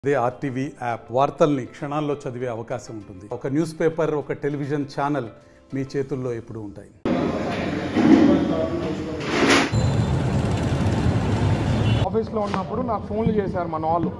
అదే RTV app వార్తల్ని క్షణాల్లో చదివే అవకాశం ఉంటుంది ఒక న్యూస్ పేపర్ ఒక టెలివిజన్ ఛానల్ మీ చేతుల్లో ఎప్పుడూ ఉంటాయి ఆఫీస్లో ఉన్నప్పుడు నాకు ఫోన్లు చేశారు మన వాళ్ళు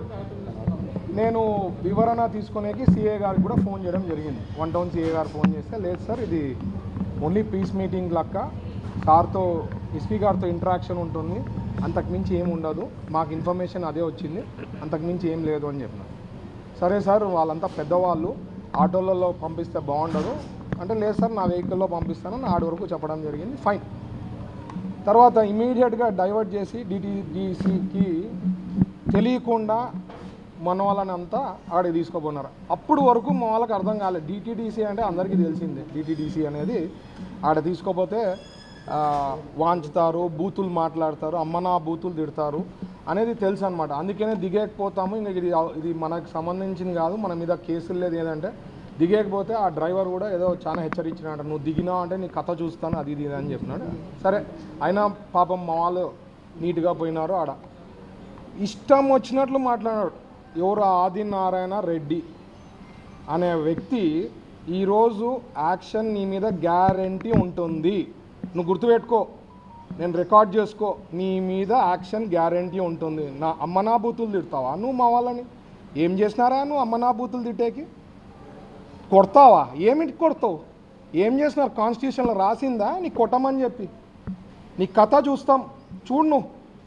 నేను వివరణ తీసుకునేకి సిఏ గారికి కూడా ఫోన్ చేయడం జరిగింది వన్ టౌన్ సిఏ గారు ఫోన్ చేస్తే లేదు సార్ ఇది ఓన్లీ పీస్ మీటింగ్ లెక్క సార్తో ఎస్పీ గారితో ఇంటరాక్షన్ ఉంటుంది అంతకుమించి ఏం ఉండదు మాకు ఇన్ఫర్మేషన్ అదే వచ్చింది అంతకుమించి ఏం లేదు అని చెప్పిన సరే సార్ వాళ్ళంతా పెద్దవాళ్ళు ఆటోలలో పంపిస్తే బాగుండదు అంటే లేదు సార్ నా వెహికల్లో పంపిస్తానని ఆడి వరకు చెప్పడం జరిగింది ఫైన్ తర్వాత ఇమీడియట్గా డైవర్ట్ చేసి డిటీడీసీకి తెలియకుండా మన వాళ్ళని అంతా ఆడికి తీసుకుపోయినారు అప్పుడు వరకు మా వాళ్ళకి అర్థం కాలేదు డిటీడీసీ అంటే అందరికీ తెలిసిందే డిటీడీసీ అనేది ఆడ తీసుకోపోతే ఆ, వాంచుతారు బూతులు మాట్లాడతారు అమ్మనా బూతులు తిడతారు అనేది తెలుసు అనమాట అందుకనే దిగేకపోతాము ఇంకా ఇది ఇది మనకు సంబంధించింది కాదు మన మీద కేసులు లేదు ఏదంటే దిగేకపోతే ఆ డ్రైవర్ కూడా ఏదో చాలా హెచ్చరించినాడు నువ్వు దిగినావు అంటే నీ కథ చూస్తాను అది ఇది అని చెప్పినాడు సరే అయినా పాపం మా వాళ్ళు నీట్గా పోయినారు ఆడ ఇష్టం వచ్చినట్లు మాట్లాడాడు ఎవరు ఆదినారాయణ రెడ్డి అనే వ్యక్తి ఈరోజు యాక్షన్ నీ మీద గ్యారంటీ ఉంటుంది నువ్వు గుర్తుపెట్టుకో నేను రికార్డ్ చేసుకో నీ మీద యాక్షన్ గ్యారంటీ ఉంటుంది నా అమ్మనా బూతులు తిడతావా నువ్వు మా వాళ్ళని ఏం చేసినారా నువ్వు అమ్మనా బూతులు తిట్టేకి కొడతావా ఏమిటి కొడతావు ఏం చేసినారు కాన్స్టిట్యూషన్లో రాసిందా నీకు కొట్టమని చెప్పి నీ కథ చూస్తాం చూడు నువ్వు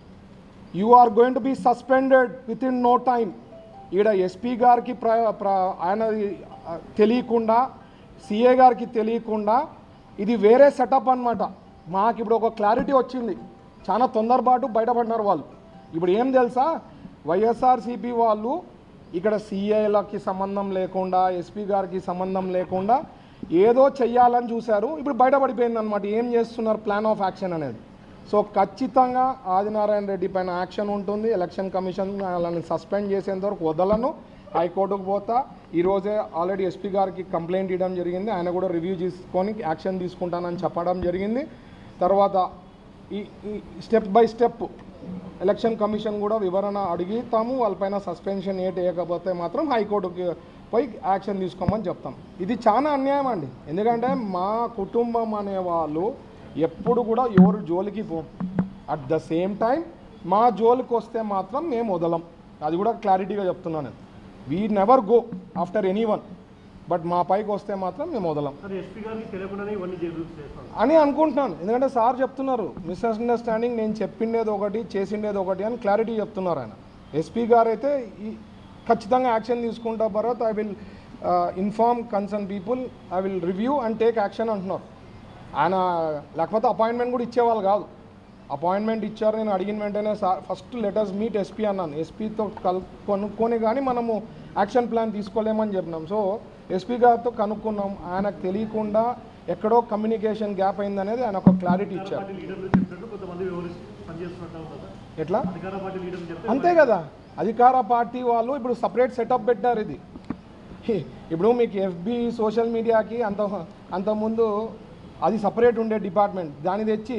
you are going to be suspended within no time ఈడ ఎస్పీ గారికి ప్ర ప్ర ఆయన తెలియకుండా సిఏ గారికి తెలియకుండా ఇది వేరే సెటప్ అన్నమాట మాకు ఇప్పుడు ఒక క్లారిటీ వచ్చింది చాలా తొందరపాటు బయటపడినారు వాళ్ళు ఇప్పుడు ఏం తెలుసా వైఎస్ఆర్సిపి వాళ్ళు ఇక్కడ సిఐలకి సంబంధం లేకుండా ఎస్పీ గారికి సంబంధం లేకుండా ఏదో చెయ్యాలని చూశారు ఇప్పుడు బయటపడిపోయింది అనమాట ఏం చేస్తున్నారు ప్లాన్ ఆఫ్ యాక్షన్ అనేది సో ఖచ్చితంగా ఆదినారాయణ రెడ్డి పైన యాక్షన్ ఉంటుంది ఎలక్షన్ కమిషన్ వాళ్ళని సస్పెండ్ చేసేంత వరకు వదలను హైకోర్టుకు పోతా ఈరోజే ఆల్రెడీ ఎస్పీ గారికి కంప్లైంట్ ఇవ్వడం జరిగింది ఆయన కూడా రివ్యూ చేసుకొని యాక్షన్ తీసుకుంటానని చెప్పడం జరిగింది తర్వాత ఈ ఈ step by step election commission కూడా వివరణ అడుగుతాము వాళ్ళపైన సస్పెన్షన్ ఏటి వేయకపోతే మాత్రం హైకోర్టుకి పోయి యాక్షన్ తీసుకోమని చెప్తాం ఇది చాలా అన్యాయం అండి ఎందుకంటే మా కుటుంబం అనే వాళ్ళు ఎప్పుడు కూడా ఎవరు జోలికి పోం అట్ ద సేమ్ టైం మా జోలికి వస్తే మాత్రం మేము వదలం అది కూడా క్లారిటీగా చెప్తున్నాను నేను we never go after anyone but మా పైకి వస్తే మాత్రం మేము వదలం సార్ ఎస్పీ గారికి తెలియకుండానే ఇవన్నీ జరుగుతూ చేస్తాను అని అనుకుంటున్నాను ఎందుకంటే సార్ చెప్తున్నారు మిస్అండర్స్టాండింగ్ నేను చెప్పిండేది ఒకటి చేసిండేది ఒకటి అని క్లారిటీ చెప్తున్నారు ఆయన ఎస్పీ గారు అయితే ఈ ఖచ్చితంగా యాక్షన్ తీసుకుంటా తర్వాత I will inform concern people I will review and take action అంటున్నారు ఆయన లేకపోతే అపాయింట్మెంట్ కూడా ఇచ్చేవాళ్ళు కాదు అపాయింట్మెంట్ ఇచ్చారు నేను అడిగిన వెంటనే sir first letters meet SP అన్నాను ఎస్పీతో కల్ కొనుక్కొని కానీ మనము యాక్షన్ ప్లాన్ తీసుకోలేమని చెప్పినాం సో ఎస్పీ గారితో కనుక్కున్నాం ఆయనకు తెలియకుండా ఎక్కడో కమ్యూనికేషన్ గ్యాప్ అయిందనేది ఆయన ఒక క్లారిటీ ఇచ్చారు పార్టీ లీడర్లు చెప్పినట్టు కొంతమంది వివరిస్తూ పనిచేస్తున్నట్టు ఉంటుంది సార్ ఎట్లా అధికార పార్టీ లీడర్లు చెప్తే అంతే కదా అధికార పార్టీ వాళ్ళు ఇప్పుడు సపరేట్ సెటప్ పెట్టారు ఇది హి, ఇప్పుడు మీకు ఎఫ్బి సోషల్ మీడియాకి అంత అంతకుముందు అది సపరేట్ ఉండే డిపార్ట్మెంట్ దాన్ని తెచ్చి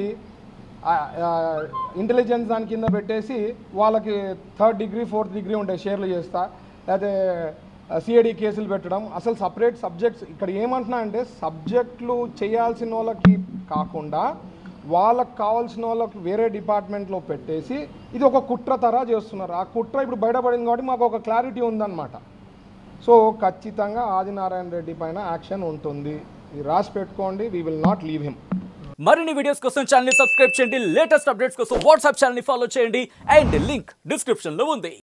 ఇంటెలిజెన్స్ దాని కింద పెట్టేసి వాళ్ళకి థర్డ్ డిగ్రీ ఫోర్త్ డిగ్రీ ఉంటాయి షేర్లు చేస్తా లేకపోతే సిఐడి కేసులు పెట్టడం అసలు సపరేట్ సబ్జెక్ట్స్ ఇక్కడ ఏమంటున్నా అంటే సబ్జెక్టులు చేయాల్సిన వాళ్ళకి కాకుండా వాళ్ళకి కావాల్సిన వాళ్ళకి వేరే డిపార్ట్మెంట్లో పెట్టేసి ఇది ఒక కుట్ర తరా చేస్తున్నారు ఆ కుట్ర ఇప్పుడు బయటపడింది కాబట్టి మాకు ఒక క్లారిటీ ఉందన్నమాట సో ఖచ్చితంగా ఆదినారాయణ రెడ్డి పైన యాక్షన్ ఉంటుంది ఇది రాసి పెట్టుకోండి we will not leave him మరిన్ని వీడియోస్ కోసం ఛానల్ ని సబ్స్క్రైబ్ చేయండి లేటెస్ట్ అప్డేట్స్ కోసం వాట్సాప్ ఛానల్ ని ఫాలో చేయండి అండ్ లింక్ డిస్క్రిప్షన్ లో ఉంది